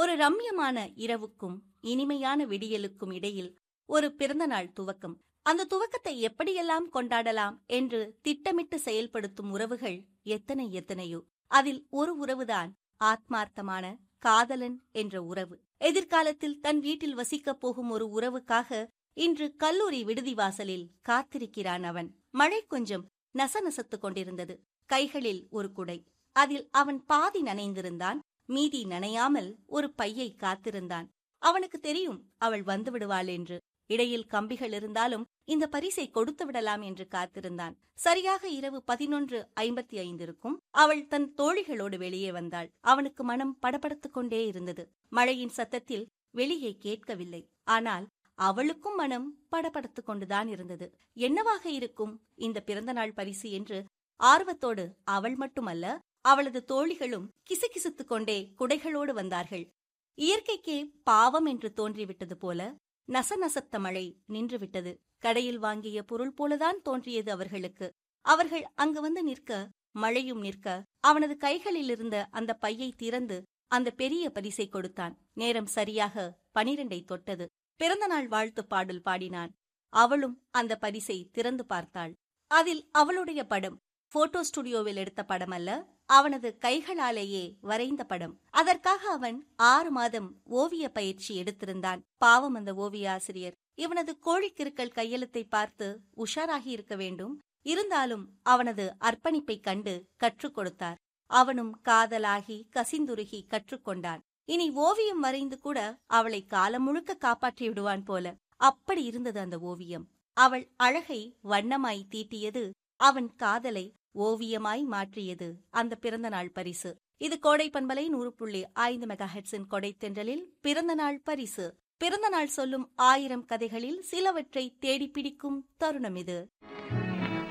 ஒரு ரம்யமான இரவுக்கும் இனிமையான விடியலுக்கும் இடையில் ஒரு பிறந்தநாள் துவக்கம் அந்த துவக்கத்தை எப்படியெல்லாம் கொண்டாடலாம் என்று திட்டமிட்டு செயல்படுத்தும் உறவுகள் எத்தனை எத்தனையோ அதில் ஒரு உறவுதான் ஆத்மார்த்தமான காதலன் என்ற உறவு எதிர்காலத்தில் தன் வீட்டில் வசிக்கப் போகும் ஒரு உறவுக்காக இன்று கல்லூரி விடுதி வாசலில் காத்திருக்கிறான் அவன் மழை கொஞ்சம் நசநசத்துக் கொண்டிருந்தது கைகளில் ஒரு குடை அதில் அவன் பாதி நனைந்திருந்தான் மீதி நனையாமல் ஒரு பையை காத்திருந்தான் அவனுக்கு தெரியும் அவள் வந்து விடுவாள் என்று இடையில் கம்பிகள் இருந்தாலும் இந்த பரிசை கொடுத்து விடலாம் என்று காத்திருந்தான் சரியாக இரவு பதினொன்று ஐம்பத்தி ஐந்து இருக்கும் அவள் தன் தோழிகளோடு வெளியே வந்தாள் அவனுக்கு மனம் படபடத்துக் கொண்டே இருந்தது மழையின் சத்தத்தில் வெளியே கேட்கவில்லை ஆனால் அவளுக்கும் மனம் படபடத்துக் கொண்டுதான் இருந்தது என்னவாக இருக்கும் இந்த பிறந்தநாள் பரிசு என்று ஆர்வத்தோடு அவள் மட்டுமல்ல அவளது தோழிகளும் கிசுகிசுத்துக் கொண்டே குடைகளோடு வந்தார்கள் இயற்கைக்கே பாவம் என்று தோன்றிவிட்டது போல நசநசத்த மழை நின்றுவிட்டது கடையில் வாங்கிய பொருள் போலதான் தோன்றியது அவர்களுக்கு அவர்கள் அங்கு வந்து நிற்க மழையும் நிற்க அவனது கைகளில் இருந்த அந்த பையை திறந்து அந்த பெரிய பரிசை கொடுத்தான் நேரம் சரியாக பனிரெண்டை தொட்டது பிறந்தநாள் வாழ்த்து பாடல் பாடினான் அவளும் அந்த பரிசை திறந்து பார்த்தாள் அதில் அவளுடைய படம் போட்டோ ஸ்டுடியோவில் எடுத்த படம் அல்ல அவனது கைகளாலேயே வரைந்த படம் அதற்காக அவன் ஆறு மாதம் ஓவிய பயிற்சி எடுத்திருந்தான் பாவம் அந்த ஓவிய ஆசிரியர் இவனது கோழிக்கிருக்கல் கையெழுத்தை பார்த்து உஷாராகி இருக்க வேண்டும் இருந்தாலும் அவனது அர்ப்பணிப்பை கண்டு கற்றுக் கொடுத்தார் அவனும் காதலாகி கசிந்துருகி கற்றுக்கொண்டான் இனி ஓவியம் வரைந்து கூட அவளை காலம் முழுக்க காப்பாற்றி விடுவான் போல அப்படி இருந்தது அந்த ஓவியம் அவள் அழகை வண்ணமாய் தீட்டியது அவன் காதலை ஓவியமாய் மாற்றியது அந்த பிறந்தநாள் பரிசு இது கோடை பண்பலை நூறு புள்ளி ஐந்து மெகா ஹெட்ஸின் கொடை தென்றலில் பிறந்தநாள் பரிசு பிறந்தநாள் சொல்லும் ஆயிரம் கதைகளில் சிலவற்றை தேடி பிடிக்கும் தருணம் இது